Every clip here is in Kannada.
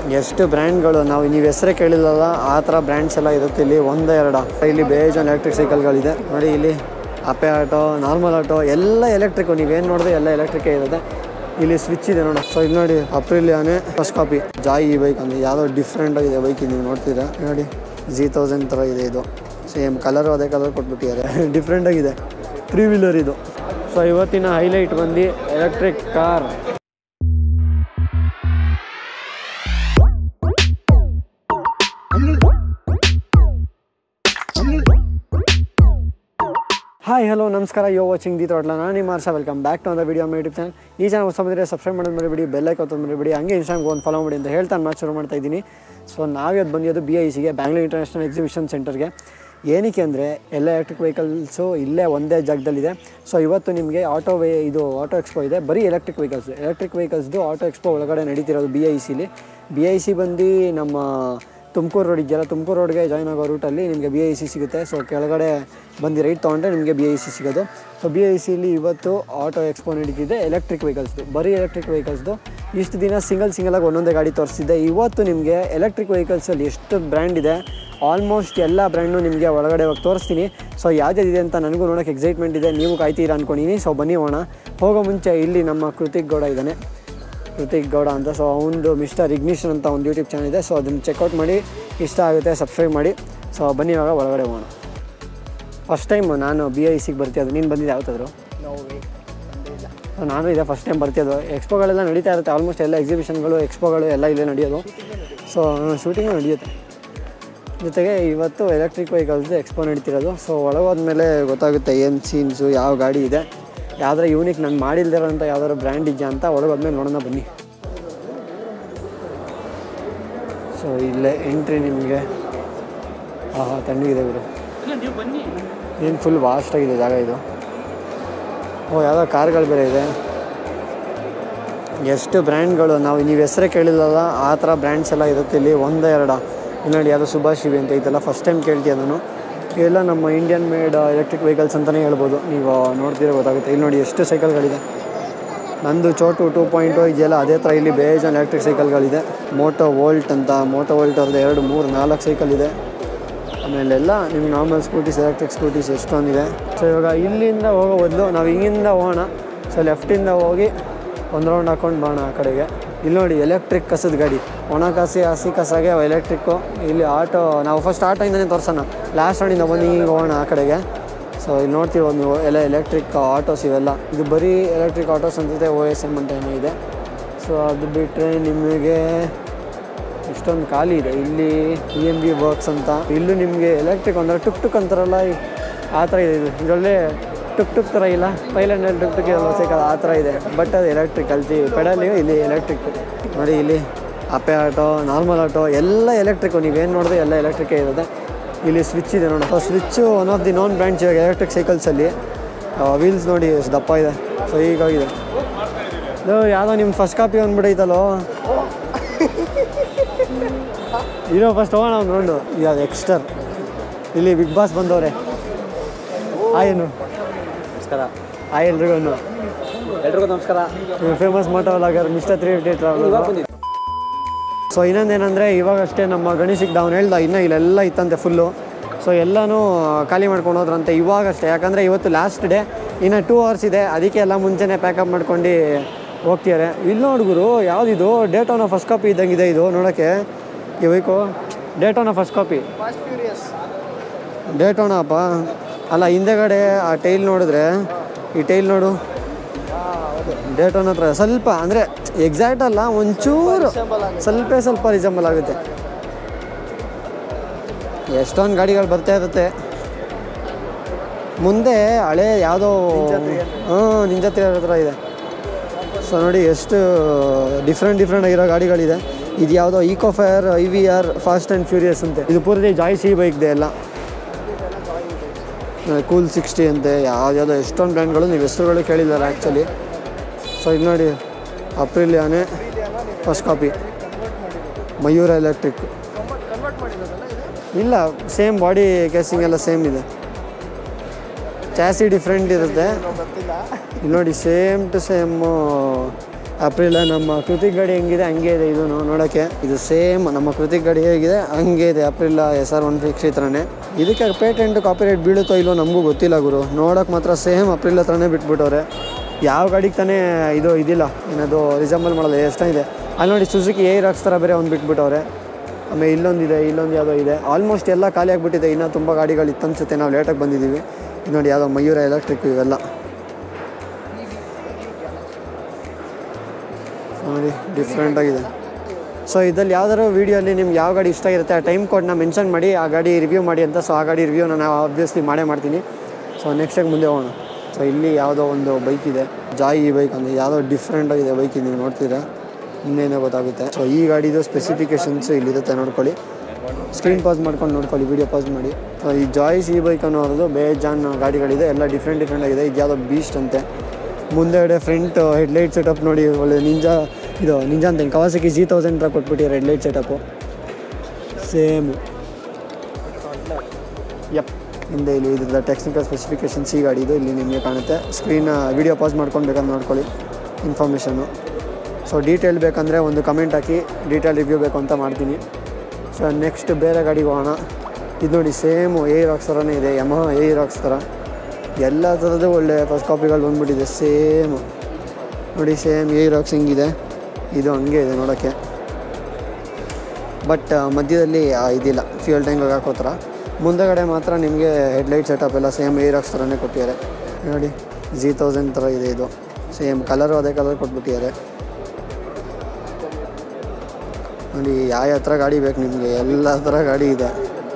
ಎಷ್ಟು ಬ್ರ್ಯಾಂಡ್ಗಳು ನಾವು ನೀವು ಹೆಸರೇ ಕೇಳಿಲ್ಲಲ್ಲ ಆ ಥರ ಬ್ರ್ಯಾಂಡ್ಸ್ ಎಲ್ಲ ಇರುತ್ತೆ ಇಲ್ಲಿ ಒಂದು ಎರಡ ಇಲ್ಲಿ ಬೇಜಾನ್ ಎಲೆಕ್ಟ್ರಿಕ್ ಸೈಕಲ್ಗಳಿದೆ ನೋಡಿ ಇಲ್ಲಿ ಅಪೆ ಆಟೋ ನಾರ್ಮಲ್ ಆಟೋ ಎಲ್ಲ ಎಲೆಕ್ಟ್ರಿಕ್ ನೀವೇನು ನೋಡಿದ್ರೆ ಎಲ್ಲ ಎಲೆಕ್ಟ್ರಿಕೇ ಇರುತ್ತೆ ಇಲ್ಲಿ ಸ್ವಿಚ್ ಇದೆ ನೋಡಿ ಸೊ ಇಲ್ಲಿ ನೋಡಿ ಅಪ್ರಿಲಿಯಾನೆ ಫಸ್ಟ್ ಕಾಪಿ ಜಾಯ್ ಈ ಬೈಕ್ ಅಂದರೆ ಯಾವುದೋ ಡಿಫ್ರೆಂಟ್ ಆಗಿದೆ ಬೈಕ್ ನೀವು ನೋಡ್ತೀರಾ ನೋಡಿ ಜಿ ತೌಸಂಡ್ ಥರ ಇದೆ ಇದು ಸೇಮ್ ಕಲರು ಅದೇ ಕಲರ್ ಕೊಟ್ಬಿಟ್ಟಿದ್ದಾರೆ ಡಿಫ್ರೆಂಟ್ ಆಗಿದೆ ತ್ರೀ ವೀಲರ್ ಇದು ಸೊ ಇವತ್ತಿನ ಹೈಲೈಟ್ ಬಂದು ಎಲೆಕ್ಟ್ರಿಕ್ ಕಾರ್ ಹಾಯ್ ಹಲೋ ನಮಸ್ಕಾರ ಯೋ ವಾಚಿಂಗ್ ದಿ ತೋಟ್ಲ ನಾನು ನಿಮ್ಮ ಹರ್ಷ ವೆಲ್ಕಮ್ ಬ್ಯಾಕ್ ಟು ಅಂದ ವಿಡಿಯೋ ಯೂಟ್ಯೂಬ್ ಚಾನಲ್ ಈ ಚಾನಲ್ ಹೊಸ ಬಂದರೆ ಸಬ್ಸ್ಕ್ರೈಬ್ ಮಾಡೋದು ಮರಿಬೇಡಿ ಬೆಲ್ಲೈಕ್ ಹೊತ್ತು ಮರಿಬೇಡಿ ಹಂಗೆ ಇನ್ಸ್ಟಾಗ್ರಾಮ್ ಒಂದು ಫಾಲೋ ಮಾಡಿ ಅಂತ ಹೇಳ್ತಾ ನಾನು ಶುರು ಮಾಡ್ತಾ ಇದ್ದೀನಿ ಸೊ ನಾವಿವತ್ತು ಬಂದಿದ್ದು ಬಿ ಐ ಸಿಗೆ ಬ್ಯಾಂಗ್ಳೂರ್ ಇಂಟರ್ನ್ಯಾಷನಲ್ ಎಕ್ಸಿಬಿಷನ್ ಸೆಂಟರ್ಗೆ ಏನಕ್ಕೆ ಅಂದರೆ ಎಲ್ಲ ಎಲೆಕ್ಟ್ರಿಕ್ ವೆಹಿಕಲ್ಸು ಇಲ್ಲೇ ಒಂದೇ ಜಾಗದಲ್ಲಿದೆ ಸೊ ಇವತ್ತು ನಿಮಗೆ ಆಟೋ ವೇ ಇದು ಆಟೋ ಎಕ್ಸ್ಪೋ ಇದೆ ಬರೀ ಎಲೆಕ್ಟ್ರಿಕ್ ವೆಹಿಕಲ್ಸ್ ಎಲೆಕ್ಟ್ರಿಕ್ ವೆಹಿಕಲ್ಸ್ದು ಆಟೋ ಎಕ್ಸ್ಪೋ ಒಳಗಡೆ ನಡೀತಿರೋದು ಬಿ ಐ ಸಿಲಿ ಬಿ ಐ ಸಿ ಬಂದು ನಮ್ಮ ತುಮಕೂರು ರೋಡ್ ಇದೆಯಲ್ಲ ತುಮಕೂರು ರೋಡ್ಗೆ ಜಾಯ್ನ್ ಆಗೋ ರೂಟಲ್ಲಿ ನಿಮಗೆ ಬಿ ಐ ಸಿ ಸಿಗುತ್ತೆ ಸೊ ಕೆಳಗಡೆ ಬಂದು ರೈಟ್ ತೊಗೊಂಡ್ರೆ ನಿಮಗೆ ಬಿ ಐ ಸಿ ಸಿಗೋದು ಸೊ ಬಿ ಐ ಸಿಲಿ ಇವತ್ತು ಆಟೋ ಎಕ್ಸ್ಪೋ ನಡೀತಿದೆ ಎಲೆಕ್ಟ್ರಿಕ್ ವೆಹಿಕಲ್ಸ್ದು ಬರೀ ಎಲೆಕ್ಟ್ರಿಕ್ ವೆಹಿಕಲ್ಸ್ದು ಇಷ್ಟು ದಿನ ಸಿಂಗಲ್ ಸಿಂಗಲಾಗಿ ಒಂದೊಂದೇ ಗಾಡಿ ತೋರಿಸ್ತಿದ್ದೆ ಇವತ್ತು ನಿಮಗೆ ಎಲೆಕ್ಟ್ರಿಕ್ ವೆಹಿಕಲ್ಸಲ್ಲಿ ಎಷ್ಟು ಬ್ರ್ಯಾಂಡ್ ಇದೆ ಆಲ್ಮೋಸ್ಟ್ ಎಲ್ಲ ಬ್ರ್ಯಾಂಡ್ನು ನಿಮಗೆ ಒಳಗಡೆ ಹೋಗಿ ತೋರಿಸ್ತೀನಿ ಸೊ ಯಾವ್ದಿದೆ ಅಂತ ನನಗೂ ನೋಡೋಕ್ಕೆ ಎಕ್ಸೈಟ್ಮೆಂಟ್ ಇದೆ ನೀವು ಕಾಯ್ತೀರಾ ಅಂದ್ಕೊಂಡಿನಿ ಸೊ ಬನ್ನಿ ಹೋಗೋಣ ಹೋಗೋ ಮುಂಚೆ ಇಲ್ಲಿ ನಮ್ಮ ಕೃತಿಕ್ ಗೌಡ ಇದ್ದಾನೆ ಕೃತಿಕ್ ಗೌಡ ಅಂತ ಸೊ ಅವನದು ಮಿಸ್ಟರ್ ಇಗ್ನಿಷನ್ ಅಂತ ಒಂದು ಯೂಟ್ಯೂಬ್ ಚಾನಲ್ ಇದೆ ಸೊ ಅದನ್ನು ಚೆಕ್ಔಟ್ ಮಾಡಿ ಇಷ್ಟ ಆಗುತ್ತೆ ಸಬ್ಸ್ಕ್ರೈಬ್ ಮಾಡಿ ಸೊ ಬನ್ನಿ ಇವಾಗ ಒಳಗಡೆ ಹೋಗೋಣ ಫಸ್ಟ್ ಟೈಮ್ ನಾನು ಬಿ ಐ ಸಿಗೆ ಬರ್ತಿದ್ದು ನೀನು ಬಂದಿದ್ದೆ ಯಾವತ್ತಾದ್ರು ನಾನು ಇದೆ ಫಸ್ಟ್ ಟೈಮ್ ಬರ್ತಿದ್ದು ಎಕ್ಸ್ಪೋಗಳೆಲ್ಲ ನಡೀತಾ ಇರುತ್ತೆ ಆಲ್ಮೋಸ್ಟ್ ಎಲ್ಲ ಎಕ್ಸಿಬಿಷನ್ಗಳು ಎಕ್ಸ್ಪೋಗಳು ಎಲ್ಲ ಇಲ್ಲೇ ನಡೆಯೋದು ಸೊ ಶೂಟಿಂಗು ನಡೆಯುತ್ತೆ ಜೊತೆಗೆ ಇವತ್ತು ಎಲೆಕ್ಟ್ರಿಕ್ ವೆಹಿಕಲ್ಸ್ ಎಕ್ಸ್ಪೋ ನಡೀತಿರೋದು ಸೊ ಒಳಗೋದ್ಮೇಲೆ ಗೊತ್ತಾಗುತ್ತೆ ಏನು ಸೀನ್ಸು ಯಾವ ಗಾಡಿ ಇದೆ ಯಾವ್ದಾರ ಯೂನಿಕ್ ನಾನು ಮಾಡಿಲ್ದಿರೋಂಥ ಯಾವ್ದಾದ್ರು ಬ್ರ್ಯಾಂಡ್ ಇದೆಯಾ ಅಂತ ಒಳಗೋದ್ಮೇಲೆ ನೋಡೋಣ ಬನ್ನಿ ಸೊ ಇಲ್ಲೇ ಎಂಟ್ರಿ ನಿಮಗೆ ಹಾಂ ಹಾಂ ತಣ್ಣಗಿದೆ ಗುರು ಏನು ಫುಲ್ ವಾಸ್ಟ್ ಆಗಿದೆ ಜಾಗ ಇದು ಓ ಯಾವುದೋ ಕಾರ್ಗಳು ಬೇರೆ ಇದೆ ಎಷ್ಟು ಬ್ರ್ಯಾಂಡ್ಗಳು ನಾವು ನೀವು ಹೆಸರೇ ಕೇಳಿಲ್ಲಲ್ಲ ಆ ಥರ ಬ್ರ್ಯಾಂಡ್ಸ್ ಎಲ್ಲ ಇರುತ್ತೆ ಇಲ್ಲಿ ಒಂದು ಎರಡ ಇಲ್ಲಿ ನೋಡಿ ಯಾವುದೋ ಸುಭಾಷ್ ಶಿವಿ ಅಂತ ಇದೆಲ್ಲ ಫಸ್ಟ್ ಟೈಮ್ ಕೇಳ್ತೀಯ ನಾನು ಇವೆಲ್ಲ ನಮ್ಮ ಇಂಡಿಯನ್ ಮೇಡ್ ಎಲೆಕ್ಟ್ರಿಕ್ ವೆಹಿಕಲ್ಸ್ ಅಂತಲೇ ಹೇಳ್ಬೋದು ನೀವು ನೋಡ್ತೀರ ಗೊತ್ತಾಗುತ್ತೆ ಇಲ್ಲಿ ನೋಡಿ ಎಷ್ಟು ಸೈಕಲ್ಗಳಿದೆ ನಂದು ಚೋಟು ಟೂ ಪಾಯಿಂಟು ಇದೆಯಲ್ಲ ಅದೇ ಥರ ಇಲ್ಲಿ ಬೇಜಾನ್ ಎಲೆಕ್ಟ್ರಿಕ್ ಸೈಕಲ್ಗಳಿದೆ ಮೋಟೋ ವೋಲ್ಟ್ ಅಂತ ಮೋಟೋ ವೋಲ್ಟ್ ಅವ್ರದ್ದು ಎರಡು ಮೂರು ನಾಲ್ಕು ಸೈಕಲ್ ಇದೆ ಆಮೇಲೆಲ್ಲ ನಿಮ್ಗೆ ನಾರ್ಮಲ್ ಸ್ಕೂಟೀಸ್ ಎಲೆಕ್ಟ್ರಿಕ್ ಸ್ಕೂಟೀಸ್ ಎಷ್ಟೊಂದಿದೆ ಸೊ ಇವಾಗ ಇಲ್ಲಿಂದ ಹೋಗೋ ಬದಲು ನಾವು ಹಿಂಗಿಂದ ಹೋಗೋಣ ಸೊ ಲೆಫ್ಟಿಂದ ಹೋಗಿ ಒಂದು ರೌಂಡ್ ಹಾಕೊಂಡು ಬರೋಣ ಆ ಕಡೆಗೆ ಇಲ್ಲಿ ನೋಡಿ ಎಲೆಕ್ಟ್ರಿಕ್ ಕಸದ ಗಾಡಿ ಒಣ ಕಸಿ ಹಸಿ ಕಸಾಗೆ ಎಲೆಕ್ಟ್ರಿಕ್ಕು ಇಲ್ಲಿ ಆಟೋ ನಾವು ಫಸ್ಟ್ ಆಟೋಯಿಂದನೇ ತೋರ್ಸೋಣ ಲಾಸ್ಟ್ ರೌಂಡಿಂದ ಬಂದು ಹಿಂಗೆ ಹೋಗೋಣ ಆ ಕಡೆಗೆ ಸೊ ಇಲ್ಲಿ ನೋಡ್ತಿರ್ಬೋದು ನೀವು ಎಲ್ಲ ಎಲೆಕ್ಟ್ರಿಕ್ ಆಟೋಸ್ ಇವೆಲ್ಲ ಇದು ಬರೀ ಎಲೆಕ್ಟ್ರಿಕ್ ಆಟೋಸ್ ಅಂತಿದೆ ಓ ಎಸ್ ಎಮ್ ಅಂತ ಏನೋ ಇದೆ ಸೊ ಅದು ಬಿಟ್ಟರೆ ನಿಮಗೆ ಇಷ್ಟೊಂದು ಖಾಲಿ ಇದೆ ಇಲ್ಲಿ ಇ ಎಮ್ ಬಿ ವರ್ಕ್ಸ್ ಅಂತ ಇಲ್ಲೂ ನಿಮಗೆ ಎಲೆಕ್ಟ್ರಿಕ್ ಅಂದರೆ ಟುಕ್ ಟುಕ್ ಅಂತಾರಲ್ಲ ಈ- ಆ ಥರ ಇದೆ ಇದು ಇದರಲ್ಲೇ ಟುಕ್ ಟುಕ್ ಥರ ಇಲ್ಲ ಪೈಲಂಡಲ್ಲಿ ಟುಕ್ ಟುಕ್ ಇರಲ್ಲ ಸೈಕಲ್ ಆ ಥರ ಇದೆ ಬಟ್ ಅದು ಎಲೆಕ್ಟ್ರಿಕ್ ಕಲ್ತಿ ಪೆಡಲಿ ಇಲ್ಲಿ ಎಲೆಕ್ಟ್ರಿಕ್ ನೋಡಿ ಇಲ್ಲಿ ಅಪೆ ಆಟೋ ನಾರ್ಮಲ್ ಆಟೋ ಎಲ್ಲ ಎಲೆಕ್ಟ್ರಿಕ್ಕು ನೀವೇನು ನೋಡಿದ್ರೆ ಎಲ್ಲ ಎಲೆಕ್ಟ್ರಿಕೇ ಇರುತ್ತೆ ಇಲ್ಲಿ ಸ್ವಿಚ್ ಇದೆ ನೋಡಿ so switch one of the non brands ಇವಾಗ ಎಲೆಕ್ಟ್ರಿಕ್ ಸೈಕಲ್ಸಲ್ಲಿ ವೀಲ್ಸ್ ನೋಡಿ ಎಷ್ಟು ದಪ್ಪ ಇದೆ ಸೊ ಹೀಗಾಗಿದೆ ಇದು ಯಾವುದೋ ನಿಮ್ಮ ಫಸ್ಟ್ ಕಾಪಿ ಅಂದ್ಬಿಟ್ಟೈತಲ್ಲೋ ಇರೋ ಫಸ್ಟ್ ಹೋಗೋಣ ಒಂದು ರೌಂಡು ಯಾವ್ದು ಎಕ್ಸ್ಟರ್ ಇಲ್ಲಿ ಬಿಗ್ ಬಾಸ್ ಬಂದವ್ರೆ ಆಯನು ನಮಸ್ಕಾರ ಆಯ್ ಎಲ್ರಿಗೂ ಎಲ್ರಿಗೂ ನಮಸ್ಕಾರ famous moto vlogger mister three fifty travel so ಇನ್ನೊಂದೇನೆಂದರೆ ಇವಾಗಷ್ಟೇ ನಮ್ಮ ಗಣೇಶಿಗೆ ಅವ್ನು ಹೇಳ್ದ ಇನ್ನೂ ಇಲ್ಲೆಲ್ಲ ಇತ್ತಂತೆ ಫುಲ್ಲು ಸೊ ಎಲ್ಲನೂ ಖಾಲಿ ಮಾಡ್ಕೊಂಡು ಹೋದ್ರಂತೆ ಇವಾಗಷ್ಟೇ ಯಾಕಂದರೆ ಇವತ್ತು ಲಾಸ್ಟ್ ಡೇ ಇನ್ನು ಟೂ ಅವರ್ಸ್ ಇದೆ ಅದಕ್ಕೆ ಎಲ್ಲ ಮುಂಚೆನೇ ಪ್ಯಾಕಪ್ ಮಾಡ್ಕೊಂಡು ಹೋಗ್ತಿದ್ದಾರೆ ಇಲ್ಲಿ ನೋಡ್ಗುರು ಯಾವುದಿದು ಡೇಟೋನ ಫಸ್ಟ್ ಕಾಪಿ ಇದ್ದಂಗಿದೆ ಇದು ನೋಡೋಕ್ಕೆ ಈ bike Daytona first copy Daytona ಅಪ್ಪ ಅಲ್ಲ ಹಿಂದೆಗಡೆ ಆ ಟೈಲ್ ನೋಡಿದ್ರೆ ಈ ಟೈಲ್ ನೋಡು ಡೇಟೋನ ಹತ್ರ ಸ್ವಲ್ಪ ಅಂದರೆ ಎಕ್ಸಾಕ್ಟ್ ಅಲ್ಲ ಒಂಚೂರು ಸ್ವಲ್ಪ ಸ್ವಲ್ಪ ರಿಸಂಬಲ್ ಆಗುತ್ತೆ ಎಷ್ಟೊಂದು ಗಾಡಿಗಳು ಬರ್ತಾ ಇರುತ್ತೆ ಮುಂದೆ ಹಳೆ ಯಾವುದೋ ಹಾಂ ನಿಂಜ ಹತ್ರ ಇದೆ ಸೊ ನೋಡಿ ಎಷ್ಟು ಡಿಫ್ರೆಂಟ್ ಡಿಫ್ರೆಂಟ್ ಆಗಿರೋ ಗಾಡಿಗಳಿದೆ ಇದು ಯಾವುದೋ eco fire I V R fast and furious ಅಂತೆ ಇದು ಪೂರ್ತಿ ಜಾಯ್ ಸಿ ಬೈಕ್ದೆ ಎಲ್ಲ ಕೂಲ್ ಸಿಕ್ಸ್ಟಿ ಅಂತೆ ಯಾವ್ದ್ಯಾವುದೋ ಎಷ್ಟೊಂದು ಬ್ರ್ಯಾಂಡ್ಗಳು ನೀವು ಹೆಸರುಗಳು ಕೇಳಿದ್ದಾರೆ ಆ್ಯಕ್ಚುಲಿ ಸೊ ಇದು ನೋಡಿ ಅಪ್ರಿಲಿಯಾನೆ ಫಸ್ಟ್ ಕಾಪಿ ಮಯೂರ ಎಲೆಕ್ಟ್ರಿಕ್ ಇಲ್ಲ ಸೇಮ್ ಬಾಡಿ ಕೇಸಿಂಗ್ ಎಲ್ಲ ಸೇಮ್ ಇದೆ ಚಾಸಿ ಡಿಫ್ರೆಂಟ್ ಇರುತ್ತೆ ಇಲ್ಲಿ ನೋಡಿ ಸೇಮ್ ಟು ಸೇಮು ಅಪ್ರಿಲ್ ನಮ್ಮ ಕೃತಿಕ್ ಗಾಡಿ ಹೆಂಗಿದೆ ಹಂಗೆ ಇದೆ ಇದು ನೋಡೋಕ್ಕೆ ಇದು ಸೇಮ್ ನಮ್ಮ ಕೃತಿಕ್ ಗಾಡಿ ಹೇಗಿದೆ ಹಂಗೆ ಇದೆ Aprilia S R one fix ಥರನೇ ಇದಕ್ಕೆ ಪೇಟೆಂಟ್ ಕಾಪಿರೈಟ್ ಬೀಳುತ್ತೋ ಇಲ್ವೋ ನಮಗೂ ಗೊತ್ತಿಲ್ಲ ಗುರು ನೋಡೋಕೆ ಮಾತ್ರ ಸೇಮ್ ಅಪ್ರಿಲ್ ಹತ್ರನೇ ಬಿಟ್ಬಿಟ್ಟವ್ರೆ ಯಾವ ಗಾಡಿಗೆ ತಾನೇ ಇದು ಇದಿಲ್ಲ ಏನದು ರಿಸಂಬಲ್ ಮಾಡೋದು ಎಷ್ಟಿದೆ ಅಲ್ಲಿ ನೋಡಿ ಸುಜುಕಿ ಏರ್ ರಾಕ್ಸ್ ಥರ ಬೇರೆ ಒಂದು ಬಿಟ್ಬಿಟ್ಟವ್ರೆ ಆಮೇಲೆ ಇಲ್ಲೊಂದಿದೆ ಇಲ್ಲೊಂದು ಯಾವುದೋ ಇದೆ ಆಲ್ಮೋಸ್ಟ್ ಎಲ್ಲ ಖಾಲಿ ಆಗಿಬಿಟ್ಟಿದೆ ಇನ್ನೂ ತುಂಬ ಗಾಡಿಗಳು ಇತ್ತು ಅನ್ಸುತ್ತೆ ನಾವು ಲೇಟಾಗಿ ಬಂದಿದ್ದೀವಿ ಇದು ನೋಡಿ ಯಾವುದೋ ಮಯೂರ ಎಲೆಕ್ಟ್ರಿಕ್ ಇವೆಲ್ಲ ನೋಡಿ ಡಿಫ್ರೆಂಟ್ ಆಗಿದೆ ಸೊ ಇದ್ರಲ್ಲಿ ಯಾವ್ದಾದ್ರು ವೀಡಿಯೋಲಿ ನಿಮ್ಗೆ ಯಾವ ಗಾಡಿ ಇಷ್ಟ ಆಗಿರುತ್ತೆ ಆ ಟೈಮ್ ಕೋಡ್ನ ಮೆನ್ಷನ್ ಮಾಡಿ ಆ ಗಾಡಿ ರಿವ್ಯೂ ಮಾಡಿ ಅಂತ ಸೊ ಆ ಗಾಡಿ ರಿವ್ಯೂನ ನಾವು ಆಬ್ವಿಯಸ್ಲಿ ಮಾಡೇ ಮಾಡ್ತೀನಿ ಸೊ ನೆಕ್ಸ್ಟಾಗಿ ಮುಂದೆ ಹೋಗೋಣ ಸೊ ಇಲ್ಲಿ ಯಾವುದೋ ಒಂದು ಬೈಕ್ ಇದೆ ಜಾಯ್ ಈ ಬೈಕ್ ಅಂದರೆ ಯಾವುದೋ ಡಿಫ್ರೆಂಟ್ ಆಗಿದೆ ಬೈಕ್ ನೀವು ನೋಡ್ತೀರಾ ಇನ್ನೇನೋ ಗೊತ್ತಾಗುತ್ತೆ ಸೊ ಈ ಗಾಡಿದು ಸ್ಪೆಸಿಫಿಕೇಷನ್ಸ್ ಇಲ್ಲಿರುತ್ತೆ ನೋಡ್ಕೊಳ್ಳಿ ಸ್ಕ್ರೀನ್ ಪಾಸ್ ಮಾಡ್ಕೊಂಡು ನೋಡ್ಕೊಳ್ಳಿ ವೀಡಿಯೋ ಪಾಸ್ ಮಾಡಿ ಸೊ ಈ ಜಾಯ್ಸ್ ಈ ಬೈಕ್ ಅನ್ನೋದು ಬೇಜಾನ್ ಗಾಡಿಗಳಿದೆ ಎಲ್ಲ ಡಿಫ್ರೆಂಟ್ ಡಿಫ್ರೆಂಟ್ ಆಗಿದೆ ಇದು ಯಾವುದೋ ಬೀಸ್ಟ್ ಅಂತೆ ಮುಂದೆಗಡೆ ಫ್ರಂಟ್ ಹೆಡ್ಲೈಟ್ ಸೆಟಪ್ ನೋಡಿ ಒಳ್ಳೆ ನಿಂಜಾ ಇದು ನಿಂಜಾ ಅಂತ ಕವಾಸಕಿ ಜಿ ತೌಸಂಡ್ ಥರ ಕೊಟ್ಬಿಟ್ಟಿದ್ದಾರೆ ಹೆಡ್ಲೈಟ್ ಸೆಟಪ್ಪು ಸೇಮ್ ಯಪ್ ಹಿಂದೆ ಇಲ್ಲಿ ಇದ್ರದ್ದು ಟೆಕ್ನಿಕಲ್ ಸ್ಪೆಸಿಫಿಕೇಷನ್ಸ್ ಈ ಗಾಡಿ ಇದು ಇಲ್ಲಿ ನಿಮಗೆ ಕಾಣುತ್ತೆ ಸ್ಕ್ರೀನ್ ವಿಡಿಯೋ ಪಾಸ್ ಮಾಡ್ಕೊಂಡು ಬೇಕಂದ್ರೆ ನೋಡ್ಕೊಳ್ಳಿ ಇನ್ಫಾರ್ಮೇಷನು ಸೊ ಡೀಟೇಲ್ ಬೇಕಂದರೆ ಒಂದು ಕಮೆಂಟ್ ಹಾಕಿ ಡೀಟೇಲ್ ರಿವ್ಯೂ ಬೇಕು ಅಂತ ಮಾಡ್ತೀನಿ ಸೊ ನೆಕ್ಸ್ಟ್ ಬೇರೆ ಗಾಡಿಗೆ ಹೋಗೋಣ ಇದು ನೋಡಿ ಸೇಮು ಏ ರಾಕ್ಸ್ ಥರನೇ ಇದೆ ಯಮ ಏ ರಾಕ್ಸ್ ಥರ ಎಲ್ಲ ಥರದ್ದು ಒಳ್ಳೆ ಫಸ್ಟ್ ಕಾಪಿಗಳು ಬಂದ್ಬಿಟ್ಟಿದೆ ಸೇಮು ನೋಡಿ ಸೇಮ್ ಏ ರಾಕ್ಸ್ ಹಿಂಗಿದೆ ಇದು ಹಂಗೆ ಇದೆ ನೋಡೋಕ್ಕೆ ಬಟ್ ಮಧ್ಯದಲ್ಲಿ ಆ, ಇದಿಲ್ಲ ಫ್ಯೂಯಲ್ ಟ್ಯಾಂಕ್ ಹಾಕೋ ಥರ ಮುಂದೆಗಡೆ ಮಾತ್ರ ನಿಮಗೆ ಹೆಡ್ಲೈಟ್ ಸೆಟಪ್ ಎಲ್ಲ ಸೇಮ್ ಏ ರಾಕ್ಸ್ ಥರನೇ ಕೊಟ್ಟಿದ್ದಾರೆ ನೋಡಿ ಜಿ ತೌಸಂಡ್ ಥರ ಇದೆ ಇದು ಸೇಮ್ ಕಲರು ಅದೇ ಕಲರ್ ಕೊಟ್ಬಿಟ್ಟಿದ್ದಾರೆ ನೋಡಿ ಯಾವ ಯಾವ ಥರ ಗಾಡಿ ಬೇಕು ನಿಮಗೆ ಎಲ್ಲ ಥರ ಗಾಡಿ ಇದೆ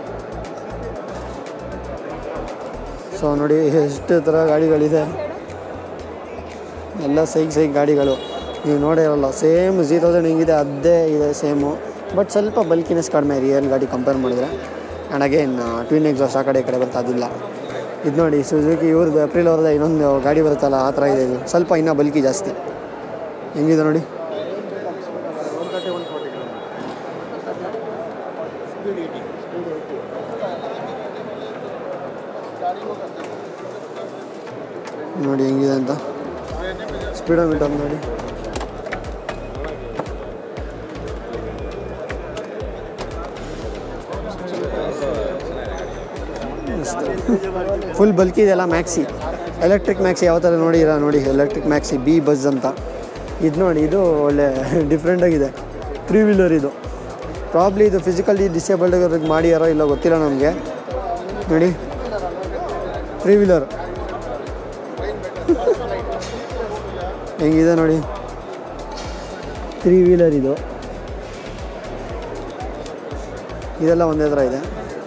ಸೊ ನೋಡಿ ಎಷ್ಟು ಥರ ಗಾಡಿಗಳಿದೆ ಎಲ್ಲ ಸೈಕ್ ಸೈಕ್ ಗಾಡಿಗಳು ನೀವು ನೋಡೇ ಇರಲ್ಲ ಸೇಮ್ ಜಿ ತೌಸಂಡ್ ಹೆಂಗಿದೆ ಅದೇ ಇದೆ ಸೇಮು ಬಟ್ ಸ್ವಲ್ಪ ಬಲ್ಕಿನೆಸ್ ಕಡಿಮೆ ರಿಯಲ್ ಗಾಡಿ ಕಂಪೇರ್ ಮಾಡಿದ್ರೆ ಆ್ಯಂಡ್ ಅಗೇನ್ ಟ್ವಿನ್ ಎಕ್ಸಾಸ್ಟ್ ಆ ಕಡೆ ಈ ಕಡೆ ಬರುತ್ತೆ ಅದಿಲ್ಲ ಇದು ನೋಡಿ ಸುಜುಕಿ ಇವ್ರದ್ದು ಏಪ್ರಿಲ್ ಅವ್ರದ್ದು ಇನ್ನೊಂದು ಗಾಡಿ ಬರುತ್ತಲ್ಲ ಆ ಥರ ಇದೆ ಇದು ಸ್ವಲ್ಪ ಇನ್ನೂ ಬಲ್ಕಿ ಜಾಸ್ತಿ ಹೆಂಗಿದೆ ನೋಡಿ ನೋಡಿ ಹೆಂಗಿದೆ ಅಂತ ಸ್ಪೀಡೋಮೀಟರ್ ನೋಡಿ ಫುಲ್ ಬಲ್ಕಿ ಇದೆಲ್ಲ ಮ್ಯಾಕ್ಸಿ ಎಲೆಕ್ಟ್ರಿಕ್ ಮ್ಯಾಕ್ಸಿ ಯಾವ ಥರ ನೋಡಿರ ನೋಡಿ ಎಲೆಕ್ಟ್ರಿಕ್ ಮ್ಯಾಕ್ಸಿ ಬಿ ಬಸ್ ಅಂತ ಇದು ನೋಡಿ ಇದು ಒಳ್ಳೆ ಡಿಫ್ರೆಂಟ್ ಆಗಿದೆ ತ್ರೀ ವೀಲರ್ ಇದು ಪ್ರಾಬ್ಲಿ ಇದು ಫಿಸಿಕಲಿ ಡಿಸೇಬಲ್ಡ್ ಅವ್ರಿಗೆ ಮಾಡಿಯಾರೋ ಇಲ್ಲ ಗೊತ್ತಿಲ್ಲ ನಮಗೆ ನೋಡಿ ತ್ರೀ ವೀಲರ್ ಹೆಂಗಿದೆ ನೋಡಿ ತ್ರೀ ವೀಲರ್ ಇದು ಇದೆಲ್ಲ ಒಂದೇ ಥರ ಇದೆ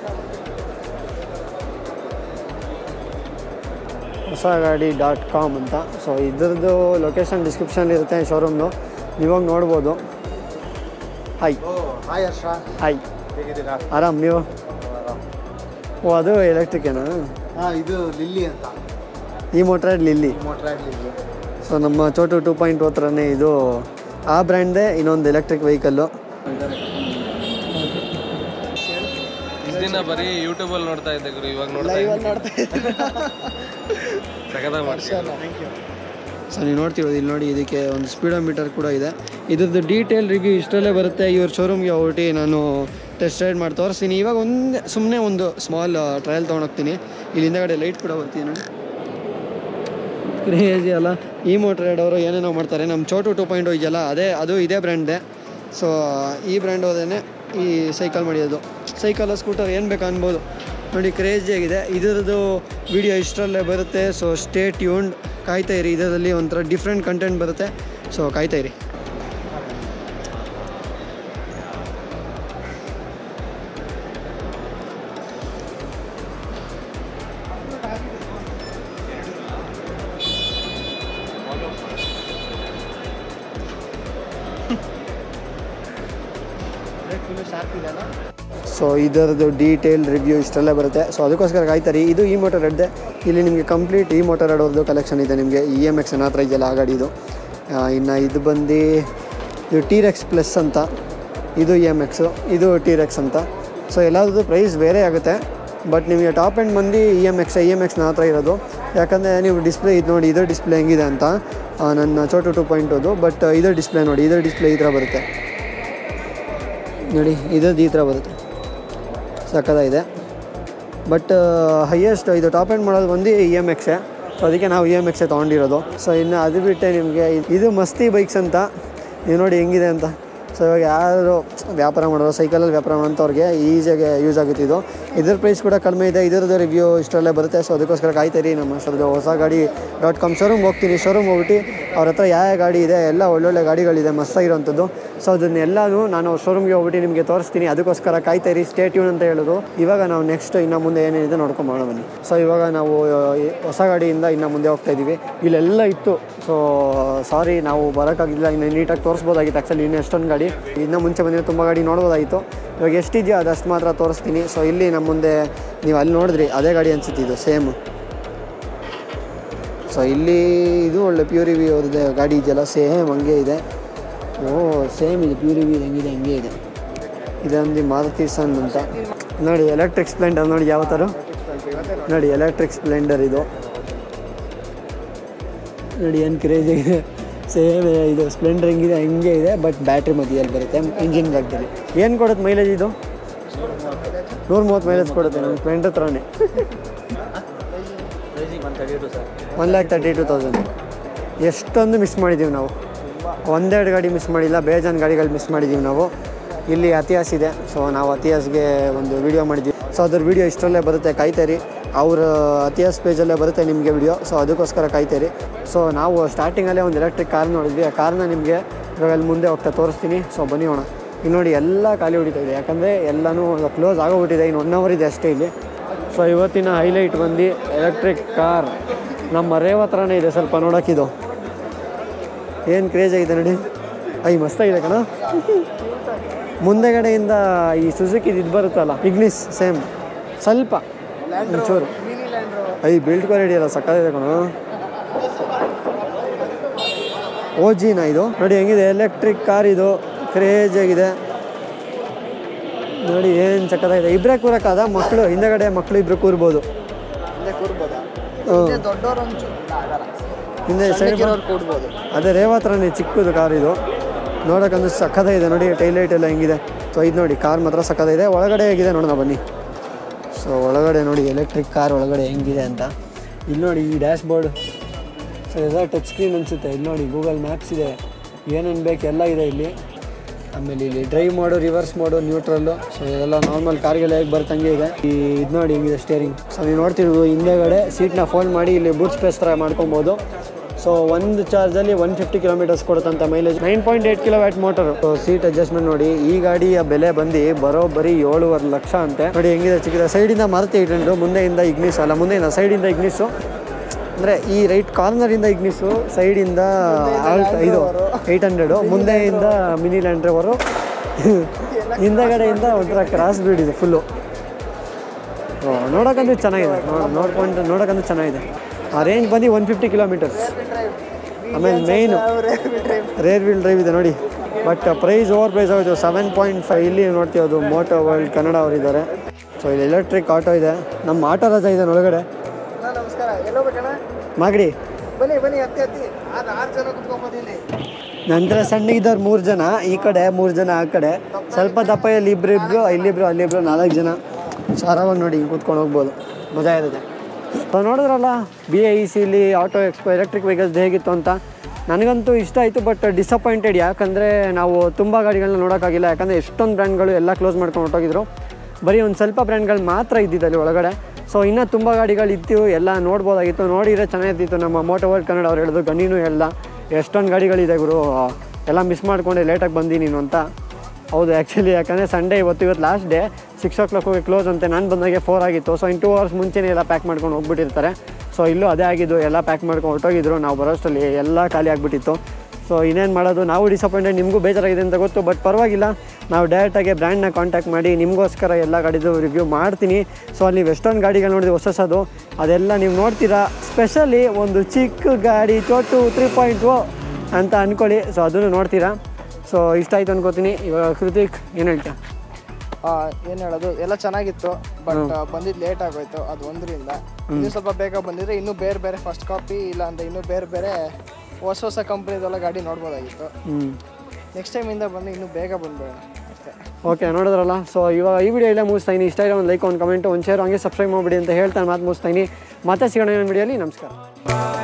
ಹೊಸ ಗಾಡಿ ಡಾಟ್ ಕಾಮ್ ಅಂತ ಸೊ ಇದ್ರದ್ದು ಲೊಕೇಶನ್ ಡಿಸ್ಕ್ರಿಪ್ಷನ್ ಇರುತ್ತೆ ಶೋರೂಮ್ದು ನೀವಾಗ ನೋಡ್ಬೋದು ಹಾಯ್ ಹಾಯ್ ಹರ್ಷ ಹಾಯ್ ಹೇಗಿದ್ದೀರಾ ಆರಾಮ್ ನೀವು ಓ ಅದು ಎಲೆಕ್ಟ್ರಿಕ್ ಏನಾ ಹಾಂ ಇದು ಲಿಲ್ಲಿ ಅಂತ ಈ ಮೋಟ್ರ್ ಲಿಲ್ಲಿ ಮೋಟ್ರಾಗ್ ಲಿಲ್ಲಿ ಸೊ ನಮ್ಮ ಚೋಟು ಟೂ ಪಾಯಿಂಟ್ ಥರನೇ ಇದು ಆ ಬ್ರ್ಯಾಂಡ್ದೇ ಇನ್ನೊಂದು ಎಲೆಕ್ಟ್ರಿಕ್ ವೆಹಿಕಲ್ಲು ಇಷ್ಟ ದಿನ ಬರೀ ಯೂಟ್ಯೂಬಲ್ಲಿ ನೋಡ್ತಾ ಇದ್ದೆ ಗುರು ಇವಾಗ ನೋಡ್ತಾ ಇದ್ದೀನಿ ಸಖತ್ತಾಗಿ ಮಾಡ್ತೀನಿ ಸೊ ನೀವು ನೋಡ್ತಿರೋದು ಇಲ್ಲಿ ನೋಡಿ ಇದಕ್ಕೆ ಒಂದು ಸ್ಪೀಡೋಮೀಟರ್ ಕೂಡ ಇದೆ ಇದ್ರದ್ದು ಡೀಟೇಲ್ ರಿವ್ಯೂ ಇಷ್ಟರಲ್ಲೇ ಬರುತ್ತೆ ಇವ್ರ ಶೋರೂಮ್ಗೆ ಹೊರಟಿ ನಾನು ಟೆಸ್ಟ್ ರೈಡ್ ಮಾಡಿ ತೋರಿಸ್ತೀನಿ ಇವಾಗ ಒಂದು ಸುಮ್ಮನೆ ಒಂದು ಸ್ಮಾಲ್ ಟ್ರಯಲ್ ತೊಗೊಂಡೋಗ್ತೀನಿ ಇಲ್ಲಿ ಹಿಂದಗಡೆ ಲೈಟ್ ಕೂಡ ಬರ್ತೀನಿ ನೋಡಿ ಕ್ರೇಜಿ ಅಲ್ಲ ಈ ಮೋಟ್ರ್ ಅವರು ಏನೇನೋ ಮಾಡ್ತಾರೆ ನಮ್ಮ ಚೋಟು ಟೂ ಪಾಯಿಂಟ್ ಇದೆಯಲ್ಲ ಅದೇ ಅದು ಇದೇ ಬ್ರ್ಯಾಂಡ್ದೆ ಸೊ ಈ ಬ್ರ್ಯಾಂಡ್ ಹೋದೇನೆ ಈ ಸೈಕಲ್ ಮಾಡಿರೋದು ಸೈಕಲ್ ಸ್ಕೂಟರ್ ಏನು ಬೇಕು ಅನ್ಬೋದು ನೋಡಿ ಕ್ರೇಜಿ ಆಗಿದೆ ಇದರದ್ದು ವಿಡಿಯೋ ಇಷ್ಟರಲ್ಲೇ ಬರುತ್ತೆ ಸೊ ಸ್ಟೇ ಟ್ಯೂನ್ಡ್ ಕಾಯ್ತಾ ಇರಿ ಇದರಲ್ಲಿ ಒಂಥರ ಡಿಫ್ರೆಂಟ್ ಕಂಟೆಂಟ್ ಬರುತ್ತೆ ಸೊ ಕಾಯ್ತಾ ಇರಿ ಸೊ ಇದರದ್ದು ಡೀಟೇಲ್ ರಿವ್ಯೂ ಇಷ್ಟೆಲ್ಲ ಬರುತ್ತೆ ಸೊ ಅದಕ್ಕೋಸ್ಕರ ಕಾಯ್ತಾರೆ ಇದು ಈ ಮೋಟರ್ ರೆಡ್ದೆ ಇಲ್ಲಿ ನಿಮಗೆ ಕಂಪ್ಲೀಟ್ ಈ ಮೋಟರ್ ರೆಡ್ ಕಲೆಕ್ಷನ್ ಇದೆ ನಿಮಗೆ ಇ ಎಮ್ ಎಕ್ಸ್ ಹತ್ರ ಇದೆಯಲ್ಲ ಆ ಗಾಡಿ ಇದು ಇನ್ನು ಇದು ಬಂದು ಇದು ಟಿ ರೆಕ್ಸ್ ಪ್ಲಸ್ ಅಂತ ಇದು ಇ ಎಮ್ ಎಕ್ಸು ಇದು ಟಿ ರೆಕ್ಸ್ ಅಂತ ಸೊ ಎಲ್ಲದರದ್ದು ಪ್ರೈಸ್ ಬೇರೆ ಆಗುತ್ತೆ ಬಟ್ ನಿಮಗೆ ಟಾಪ್ ಎಂಡ್ ಬಂದು E M X E M X ಹತ್ರ ಇರೋದು ಯಾಕಂದರೆ ನೀವು ಡಿಸ್ಪ್ಲೇ ಇದು ನೋಡಿ ಇದರ ಡಿಸ್ಪ್ಲೇ ಹೆಂಗಿದೆ ಅಂತ ಆ, ನನ್ನ ಚೋಟು ಟು ಪಾಯಿಂಟ್ ಅದು ಬಟ್ ಇದರ ಡಿಸ್ಪ್ಲೇ ನೋಡಿ ಇದರ ಡಿಸ್ಪ್ಲೇ ಈ ಥರ ಬರುತ್ತೆ ನೋಡಿ ಇದ್ರದ್ದು ಈ ಥರ ಬರುತ್ತೆ ಸಕ್ಕತ್ತಾಗಿದೆ ಬಟ್ ಹೈಯೆಸ್ಟ್ ಇದು ಟಾಪ್ ಎಂಡ್ ಮಾಡೋದು ಬಂದು ಇ ಎಮ್ ಎಕ್ಸೆ ಸೊ ಅದಕ್ಕೆ ನಾವು ಇ ಎಮ್ ಎಕ್ಸೆ ತೊಗೊಂಡಿರೋದು ಸೊ ಇನ್ನು ಅದು ಬಿಟ್ಟೆ ನಿಮಗೆ ಇದು ಮಸ್ತಿ ಬೈಕ್ಸ್ ಅಂತ ನೀವು ನೋಡಿ ಹೆಂಗಿದೆ ಅಂತ ಸೊ ಇವಾಗ ಯಾರು ವ್ಯಾಪಾರ ಮಾಡೋರು ಸೈಕಲಲ್ಲಿ ವ್ಯಾಪಾರ ಮಾಡೋಂಥವ್ರಿಗೆ ಈಸಿಯಾಗಿ ಯೂಸ್ ಆಗುತ್ತೆ ಇದು ಇದ್ರ ಪ್ರೈಸ್ ಕೂಡ ಕಡಿಮೆ ಇದೆ ಇದರದ್ದು ರಿವ್ಯೂ ಇಷ್ಟರಲ್ಲೇ ಬರುತ್ತೆ ಸೊ ಅದಕ್ಕೋಸ್ಕರ ಕಾಯ್ತೀರಿ ನಮ್ಮ ಹೆಸರದ್ದು ಹೊಸ ಗಾಡಿ ಡಾಟ್ ಕಾಮ್ ಶೋರೂಮ್ ಹೋಗ್ತೀನಿ ಶೋರೂಮ್ ಹೋಗ್ಬಿಟ್ಟು ಅವ್ರ ಹತ್ರ ಯಾವ ಯಾವ ಗಾಡಿ ಇದೆ ಎಲ್ಲ ಒಳ್ಳೊಳ್ಳೆ ಗಾಡಿಗಳಿದೆ ಮಸ್ತಾಗಿರೋಂಥದ್ದು ಸೊ ಅದನ್ನೆಲ್ಲನೂ ನಾನು ಶೋರೂಮ್ಗೆ ಹೋಗ್ಬಿಟ್ಟು ನಿಮಗೆ ತೋರಿಸ್ತೀನಿ ಅದಕ್ಕೋಸ್ಕರ ಕಾಯ್ತೀರಿ ಸ್ಟೇ ಟ್ಯೂನ್ ಅಂತ ಹೇಳೋದು ಇವಾಗ ನಾವು ನೆಕ್ಸ್ಟ್ ಇನ್ನು ಮುಂದೆ ಏನೇನಿದೆ ನೋಡ್ಕೊಂಡು ಬನ್ನಿ ಸೊ ಇವಾಗ ನಾವು ಆ, ಈ ಹೊಸ ಗಾಡಿಯಿಂದ ಇನ್ನು ಮುಂದೆ ಹೋಗ್ತಾ ಇದ್ದೀವಿ ಇಲ್ಲೆಲ್ಲ ಇತ್ತು ಸೊ ಸಾರಿ ನಾವು ಬರೋಕ್ಕಾಗಿಲ್ಲ ಇನ್ನು ನೀಟಾಗಿ ತೋರಿಸ್ಬೋದಾಗಿತ್ತು ಆ್ಯಕ್ಚುಲಿ ಇನ್ನು ಎಷ್ಟೊಂದು ಗಾಡಿ ಇನ್ನು ಮುಂಚೆ ಬಂದಿರೋ ತುಂಬ ಗಾಡಿ ನೋಡ್ಬೋದಾಗಿತ್ತು ಇವಾಗ ಎಷ್ಟಿದೆಯೋ ಅದಷ್ಟು ಮಾತ್ರ ತೋರಿಸ್ತೀನಿ ಸೊ ಇಲ್ಲಿ ನಮ್ಮ ಮುಂದೆ ನೀವು ಅಲ್ಲಿ ನೋಡಿದ್ರಿ ಅದೇ ಗಾಡಿ ಅನ್ಸುತ್ತೆ ಇದು ಸೇಮ್ ಸೊ ಇಲ್ಲಿ ಇದು ಒಳ್ಳೆ ಪ್ಯೂರಿವಿ ಅವ್ರದ್ದು ಗಾಡಿ ಇದೆಯಲ್ಲ ಸೇಮ್ ಹಂಗೆ ಇದೆ ಓ ಸೇಮ್ ಇದೆ ಪ್ಯೂರಿವಿ ಹೆಂಗಿದೆ ಹಂಗೆ ಇದೆ ಇದೊಂದು ಮಾರುತಿ ಸನ್ ಅಂತ ನೋಡಿ ಎಲೆಕ್ಟ್ರಿಕ್ ಸ್ಪ್ಲೆಂಡರ್ ನೋಡಿ ಯಾವ ಥರ ನೋಡಿ ಎಲೆಕ್ಟ್ರಿಕ್ ಸ್ಪ್ಲೆಂಡರ್ ಇದು ನೋಡಿ ಏನು ಕ್ರೇಜ್ ಇದೆ ಸೇಮ್ ಇದು ಸ್ಪ್ಲೆಂಡರ್ ಹೆಂಗಿದೆ ಹಂಗೆ ಇದೆ ಬಟ್ ಬ್ಯಾಟ್ರಿ ಮಧ್ಯದಲ್ಲಿ ಬರುತ್ತೆ ಇಂಜಿನ್ ಗಾಡಿಯಲ್ಲಿ ಏನು ಕೊಡುತ್ತೆ ಮೈಲೇಜ್ ಇದು ನೂರ ಮೂವತ್ತು ಮೈಲೇಜ್ ಕೊಡುತ್ತೆ ನಮ್ಮ ಸ್ಪ್ಲೆಂಡರ್ ಥರನೇ one lakh thirty two thousand ಎಷ್ಟೊಂದು ಮಿಸ್ ಮಾಡಿದ್ದೀವಿ ನಾವು ಒಂದೆರಡು ಗಾಡಿ ಮಿಸ್ ಮಾಡಿಲ್ಲ ಬೇಜಾನ್ ಗಾಡಿಗಳು ಮಿಸ್ ಮಾಡಿದ್ದೀವಿ ನಾವು ಇಲ್ಲಿ ಅತಿಯಾಸ್ ಇದೆ ಸೊ ನಾವು ಅತಿಯಾಸ್ಗೆ ಒಂದು ವಿಡಿಯೋ ಮಾಡಿದ್ದೀವಿ ಸೊ ಅದ್ರ ವಿಡಿಯೋ ಇಷ್ಟರಲ್ಲೇ ಬರುತ್ತೆ ಕಾಯ್ತೀರಿ ಅವ್ರ ಅತಿಯಾಸ್ ಪೇಜಲ್ಲೇ ಬರುತ್ತೆ ನಿಮಗೆ ವಿಡಿಯೋ ಸೊ ಅದಕ್ಕೋಸ್ಕರ ಕಾಯ್ತೀರಿ ಸೊ ನಾವು ಸ್ಟಾರ್ಟಿಂಗಲ್ಲೇ ಒಂದು ಎಲೆಕ್ಟ್ರಿಕ್ ಕಾರ್ ನೋಡಿದ್ವಿ ಆ ಕಾರ್ನ ನಿಮಗೆ ಇವಾಗ ಅಲ್ಲಿ ಮುಂದೆ ಹೋಗ್ತಾ ತೋರಿಸ್ತೀನಿ ಸೊ ಬನ್ನಿ ಹೋಣ ಇಲ್ಲಿ ನೋಡಿ ಎಲ್ಲ ಖಾಲಿ ಹೊಡಿತಾ ಇದೆ ಯಾಕಂದರೆ ಎಲ್ಲನೂ ಕ್ಲೋಸ್ ಆಗೋಗ್ಬಿಟ್ಟಿದೆ ಇನ್ನು ಒನ್ ಅವರ್ ಇದೆ ಅಷ್ಟೇ ಇಲ್ಲಿ ಸೊ ಇವತ್ತಿನ ಹೈಲೈಟ್ ಬಂದು ಎಲೆಕ್ಟ್ರಿಕ್ ಕಾರ್ ನಮ್ಮ ರೇವ್ ಹತ್ರನೇ ಇದೆ ಸ್ವಲ್ಪ ನೋಡೋಕ್ಕಿದು ಏನು ಕ್ರೇಜ್ ಆಗಿದೆ ನೋಡಿ ಐ ಮಸ್ತಾಗಿದೆ ಕಣ ಮುಂದೆಗಡೆಯಿಂದ ಈ ಸುಜುಕಿ ಇದು ಬರುತ್ತಲ್ಲ ಇಗ್ನಿಸ್ ಸೇಮ್ ಸ್ವಲ್ಪ ಒಂಚೂರು ಐ ಬಿಲ್ಡ್ ಕ್ವಾಲಿಟಿ ಅಲ್ಲ ಸಕ್ಕತ್ತಿದೆ ಕಣ ಓಜಿನ ಇದು ನೋಡಿ ಹೆಂಗಿದೆ ಎಲೆಕ್ಟ್ರಿಕ್ ಕಾರ್ ಇದು ಕ್ರೇಜ್ ಆಗಿದೆ ನೋಡಿ ಏನು ಸಕ್ಕತ್ತಾಗಿದೆ ಇಬ್ಬರೇ ಕೂರಕ್ಕಾದ ಮಕ್ಕಳು ಹಿಂದೆಗಡೆ ಮಕ್ಕಳು ಇಬ್ಬರು ಕೂರ್ಬೋದು ಇಲ್ಲೇ ಕೂರ್ಬೋದಾ ಹ್ಮ್. ಇಲ್ಲೇ ದೊಡ್ಡವ್ರು ಒಂಚೂರು ಆಗಲ್ಲ ಹಿಂದೆ ಸೈಡ್ ಸಣ್ಣಕ್ಕಿರೋರು ಕೂಡ್ಬೋದು ಅದೇ ರೇವ್ ಹತ್ರನೇ ಚಿಕ್ಕದು ಕಾರ್ ಇದು ನೋಡೋಕ್ಕಂದ್ರೆ ಸಕ್ಕತ್ತಾಗಿದೆ ನೋಡಿ ಟೈಲೈಟ್ ಎಲ್ಲ ಹೆಂಗಿದೆ ಸೊ ಇದು ನೋಡಿ ಕಾರ್ ಮಾತ್ರ ಸಕ್ಕತ್ತಾಗಿದೆ ಒಳಗಡೆ ಹೇಗಿದೆ ನೋಡೋಣ ಬನ್ನಿ ಸೊ ಒಳಗಡೆ ನೋಡಿ ಎಲೆಕ್ಟ್ರಿಕ್ ಕಾರ್ ಒಳಗಡೆ ಹೆಂಗಿದೆ ಅಂತ ಇಲ್ಲಿ ನೋಡಿ ಈ ಡ್ಯಾಶ್ ಬೋರ್ಡ್ ಸೊ ಎಲ್ಲ ಟಚ್ ಸ್ಕ್ರೀನ್ ಅನಿಸುತ್ತೆ ಇಲ್ಲಿ ನೋಡಿ ಗೂಗಲ್ ಮ್ಯಾಪ್ಸ್ ಇದೆ ಏನೇನು ಬೇಕು ಎಲ್ಲ ಇದೆ ಇಲ್ಲಿ ಆಮೇಲೆ ಇಲ್ಲಿ ಡ್ರೈವ್ ಮಾಡು ರಿವರ್ಸ್ ಮಾಡು ನ್ಯೂಟ್ರಲ್ಲು ಸೊ ಇದೆಲ್ಲ ನಾರ್ಮಲ್ ಕಾರ್ಗೆಲ್ಲ ಹೇಗೆ ಬರ್ತಂಗೆ ಇದೆ ಈ ಇದು ನೋಡಿ ಹಿಂಗಿದೆ ಸ್ಟೇರಿಂಗ್ ಸೊ ನೀವು ನೋಡ್ತಿರ್ಬೋದು ಹಿಂದೆಗಡೆ ಸೀಟ್ನ ಫೋಲ್ಡ್ ಮಾಡಿ ಇಲ್ಲಿ ಬೂಟ್ ಸ್ಪೇಸ್ ಥರ ಮಾಡ್ಕೊಬೋದು ಸೊ ಒಂದು ಚಾರ್ಜಲ್ಲಿ ಒನ್ ಫಿಫ್ಟಿ ಕಿಲೋಮೀಟರ್ಸ್ ಕೊಡುತ್ತಂತ mileage nine point eight kilowatt motor so seat adjustment ನೋಡಿ ಈ ಗಾಡಿಯ ಬೆಲೆ ಬಂದು ಬರೋಬ್ಬರಿ ಏಳುವರೆ ಲಕ್ಷ ಅಂತೆ ನೋಡಿ ಹೆಂಗಿದೆ ಚಿಕ್ಕದ ಸೈಡಿಂದ ಮಾರುತಿ ಏಟ್ ಹಂಡ್ರೆಡ್ ಮುಂದೆಯಿಂದ ಇಗ್ನಿಸ್ ಅಲ್ಲ ಮುಂದೆಯಿಂದ ಸೈಡಿಂದ ಇಗ್ನಿಸು ಅಂದರೆ ಈ ರೈಟ್ ಕಾರ್ನರಿಂದ ಇಗ್ನಿಸು ಸೈಡಿಂದ ಆಲ್ಟ್ ಇದು ಏಯ್ಟ್ ಹಂಡ್ರೆಡು ಮುಂದೆಯಿಂದ ಮಿನಿ ಲ್ಯಾಂಡ್ ಡ್ರೈವರು ಹಿಂದಗಡೆಯಿಂದ ಒಂಥರ ಕ್ರಾಸ್ ಬ್ರೀಡ್ ಇದೆ ಫುಲ್ಲು ನೋಡೋಕ್ಕಂತೂ ಚೆನ್ನಾಗಿದೆ ನೋ- ನೋಡ್ಕೊಂಡು ನೋಡೋಕ್ಕಂತೂ ಚೆನ್ನಾಗಿದೆ ಆ ರೇಂಜ್ ಬಂದು ಒನ್ ಫಿಫ್ಟಿ ಕಿಲೋಮೀಟರ್ಸ್ ಆಮೇಲೆ ಮೇಯ್ನು ರೇರ್ ವೀಲ್ ಡ್ರೈವ್ ಇದೆ ನೋಡಿ ಬಟ್ ಪ್ರೈಸ್ ಓವರ್ ಪ್ರೈಸ್ ಆಗೋದು ಸೆವೆನ್ ಪಾಯಿಂಟ್ ಫೈವ್ ಇಲ್ಲಿ ನೋಡ್ತೀವಿ ಅದು ಮೋಟೋ ವರ್ಲ್ಡ್ ಕನ್ನಡ ಅವರಿದ್ದಾರೆ ಸೊ ಇಲ್ಲಿ ಎಲೆಕ್ಟ್ರಿಕ್ ಆಟೋ ಇದೆ ನಮ್ಮ ಆಟೋ ರಜಾ ಇದೆ ಒಳಗಡೆ ಅಣ್ಣ, ನಮಸ್ಕಾರ ಎಲ್ಲೋ ಬೇಕಣ್ಣ ಮಾಗಡಿ ಬನ್ನಿ ಬನ್ನಿ ಹತ್ತಿ ಹತ್ತಿ ಆರು ಆರು ಜನ ಕುತ್ಕೊಂಬೋದು ಇಲ್ಲಿ ನಂತರ ಸಣ್ಣಗಿದ್ದವ್ರು ಮೂರು ಜನ ಈ ಕಡೆ ಮೂರು ಜನ ಆ ಕಡೆ ಸ್ವಲ್ಪ ದಪ್ಪಯಲ್ಲಿ ಇಬ್ರು ಇಬ್ರು ಇಲ್ಲಿಬ್ರು ಅಲ್ಲಿಬ್ರು ನಾಲ್ಕು ಜನ ಸೊ ಆರಾಮಾಗಿ ನೋಡಿ ಹಿಂಗೆ ಕೂತ್ಕೊಂಡು ಹೋಗ್ಬೋದು ಮಜಾ ಇರುತ್ತೆ ಸೊ ನೋಡಿದ್ರಲ್ಲ B I basically auto expo electric vehicles ಹೇಗಿತ್ತು ಅಂತ ನನಗಂತೂ ಇಷ್ಟ ಆಯಿತು ಬಟ್ ಡಿಸಪಾಯಿಂಟೆಡ್ ಯಾಕಂದರೆ ನಾವು ತುಂಬ ಗಾಡಿಗಳನ್ನ ನೋಡೋಕ್ಕಾಗಿಲ್ಲ ಯಾಕಂದರೆ ಎಷ್ಟೊಂದು ಬ್ರ್ಯಾಂಡ್ಗಳು ಎಲ್ಲ ಕ್ಲೋಸ್ ಮಾಡ್ಕೊಂಡು ಹೊರಟೋಗಿದ್ರು ಬರೀ ಒಂದು ಸ್ವಲ್ಪ ಬ್ರ್ಯಾಂಡ್ಗಳು ಮಾತ್ರ ಇದ್ದಿದ್ದಲ್ಲಿ ಒಳಗಡೆ ಸೊ ಇನ್ನೂ ತುಂಬ ಗಾಡಿಗಳು ಇತ್ತು ಎಲ್ಲ ನೋಡ್ಬೋದಾಗಿತ್ತು ನೋಡಿದ್ರೆ ಚೆನ್ನಾಗಿರ್ತಿತ್ತು ನಮ್ಮ ಮೋಟೋ ವರ್ಲ್ಡ್ ಕನ್ನಡ ಅವ್ರು ಹೇಳಿದ್ರು ಗಣ್ಣಿನೂ ಹೇಳ್ದ ಎಷ್ಟೊಂದು ಗಾಡಿಗಳಿದೆ ಗುರು ಎಲ್ಲ ಮಿಸ್ ಮಾಡ್ಕೊಂಡೆ ಲೇಟಾಗಿ ಬಂದಿ ನೀನು ಅಂತ ಹೌದು ಆ್ಯಕ್ಚುಲಿ ಯಾಕಂದರೆ ಸಂಡೇ ಇವತ್ತು ಇವತ್ತು last day six o'clock ಹೋಗಿ ಕ್ಲೋಸ್ ಅಂತೆ ನಾನು ಬಂದಾಗೆ ಫೋರ್ ಆಗಿತ್ತು ಸೊ ಇನ್ ಟೂ ಅವರ್ಸ್ ಮುಂಚೆನೇ ಎಲ್ಲ ಪ್ಯಾಕ್ ಮಾಡ್ಕೊಂಡು ಹೋಗ್ಬಿಟ್ಟಿರ್ತಾರೆ ಸೊ ಇಲ್ಲೂ ಅದೇ ಆಗಿದ್ದು ಎಲ್ಲ ಪ್ಯಾಕ್ ಮಾಡ್ಕೊಂಡು ಹೊರಟೋಗಿದ್ರು ನಾವು ಬರೋಷ್ಟರಲ್ಲಿ ಎಲ್ಲ ಖಾಲಿ ಆಗಿಬಿಟ್ಟಿತ್ತು ಸೊ ಇನ್ನೇನು ಮಾಡೋದು ನಾವು ಡಿಸಪಾಯಿಂಟೆಡ್ ನಿಮಗೂ ಬೇಜಾರಾಗಿದೆ ಅಂತ ಗೊತ್ತು ಬಟ್ ಪರವಾಗಿಲ್ಲ ನಾವು ಡೈರೆಕ್ಟಾಗಿ ಬ್ರ್ಯಾಂಡ್ನ ಕಾಂಟ್ಯಾಕ್ಟ್ ಮಾಡಿ ನಿಮಗೋಸ್ಕರ ಎಲ್ಲ ಗಾಡಿದು ರಿವ್ಯೂ ಮಾಡ್ತೀನಿ ಸೊ ಅಲ್ಲಿ ವೆಸ್ಟರ್ನ್ ಗಾಡಿಗಳು ನೋಡಿದ್ರೆ ಹೊಸ ಹೊಸದು ಅದೆಲ್ಲ ನೀವು ನೋಡ್ತೀರಾ ಸ್ಪೆಷಲಿ ಒಂದು ಚಿಕ್ಕ ಗಾಡಿ ಚೋಟು ತ್ರೀ ಪಾಯಿಂಟ್ ಓ ಅಂತ ಅಂದ್ಕೊಳ್ಳಿ ಸೊ ಅದನ್ನು ನೋಡ್ತೀರಾ ಸೊ ಇಷ್ಟ ಆಯಿತು ಅನ್ಕೋತೀನಿ ಇವಾಗ ಕೃತಿಕ್ ಏನು ಹೇಳ್ತಾ ಏನು ಹೇಳೋದು ಎಲ್ಲ ಚೆನ್ನಾಗಿತ್ತು ಬಟ್ ಬಂದಿದ್ದು ಲೇಟ್ ಆಗೋಯ್ತು ಅದು ಒಂದರಿಂದ ಇನ್ನೂ ಸ್ವಲ್ಪ ಬೇಗ ಬಂದಿದ್ರೆ ಇನ್ನೂ ಬೇರೆ ಬೇರೆ ಫಸ್ಟ್ ಕಾಪಿ ಇಲ್ಲ ಅಂದರೆ ಇನ್ನೂ ಬೇರೆ ಬೇರೆ ಹೊಸ ಹೊಸ ಕಂಪ್ನಿದೆಲ್ಲ ಗಾಡಿ ನೋಡ್ಬೋದಾಗಿತ್ತು ಹ್ಞೂ ನೆಕ್ಸ್ಟ್ ಟೈಮಿಂದ ಬಂದು ಇನ್ನೂ ಬೇಗ ಬಂದ್ಬೇಡ ಅಷ್ಟೇ ಓಕೆ ನೋಡಿದ್ರಲ್ಲ ಸೊ ಇವಾಗ ಈ ವಿಡಿಯೋ ಎಲ್ಲ ಮುಗಿಸ್ತಾ ಇದ್ದೀನಿ ಇಷ್ಟ ಇಲ್ಲ ಒಂದು ಲೈಕ್ ಒಂದು ಕಮೆಂಟ್ ಒಂದು ಶೇರ್ ಹಂಗೆ ಸಬ್ಸ್ಕ್ರೈಬ್ ಮಾಡಿಬಿಡಿ ಅಂತ ಹೇಳ್ತಾನೆ ಮಾತು ಮುಗಿಸ್ತಾ ಇದ್ದೀನಿ ಮತ್ತೆ ಸಿಗೋಣ ಇನ್ನೊಂದು ವಿಡಿಯೋಲಿ ನಮಸ್ಕಾರ